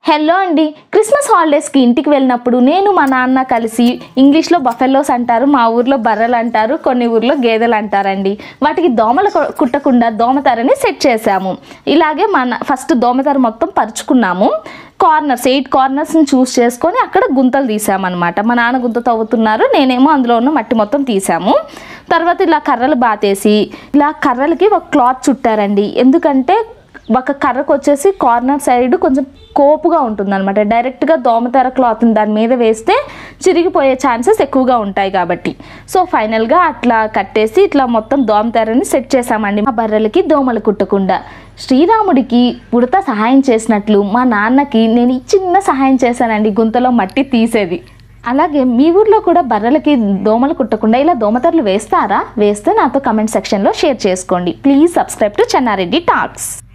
hello అండి Christmas హాలిడేస్కి ఇంటికి వెళ్ళినప్పుడు నేను మా నాన్న కలిసి ఇంగ్లీష్లో బఫెల్లోస్ అంటారు మా ఊర్లో బర్రెలు అంటారు కొన్ని ఊర్లో గేదెలు అంటారండి వాటికి దోమలు కు- కుట్టకుండా దోమతెరని సెట్ చేసాము ఇలాగే మన ఫస్ట్ దోమతెర మొత్తం పరుచుకున్నాము కార్నర్స్ ఎయిట్ కార్నర్స్ని చూస్ చేసుకొని అక్కడ గుంతలు తీసామన్నమాట మా నాన్న గుంత తవ్వుతున్నారు నేనేమో అందులో ఉన్న మట్టి మొత్తం తీసాము తర్వాత ఇలా కర్రలు బాతేసి ఇలా కర్రలకి ఒక క్లాత్ చుట్టారండి ఎందుకంటే ఒక కర్రకు వచ్చేసి కార్నర్ సైడ్ కొంచెం కోపుగా ఉంటుందన్నమాట డైరెక్ట్గా దోమతెర క్లాత్ని దాని మీద వేస్తే చిరిగిపోయే ఛాన్సెస్ ఎక్కువగా ఉంటాయి కాబట్టి సో ఫైనల్గా అట్లా కట్టేసి ఇట్లా మొత్తం దోమతెరని సెట్ చేసామండి మా బర్రెలకి దోమలు కుట్టకుండా శ్రీరాముడికి ఉడత సహాయం చేసినట్లు మా నాన్నకి నేను ఈ చిన్న సహాయం చేశానండి గుంతలో మట్టి తీసేది అలాగే మీ ఊర్లో కూడా బర్రెలకి దోమలు కుట్టకుండా ఇలా దోమతెరలు వేస్తారా వేస్తే నాతో కమెంట్ సెక్షన్లో షేర్ చేసుకోండి please subscribe to Chennareddy talks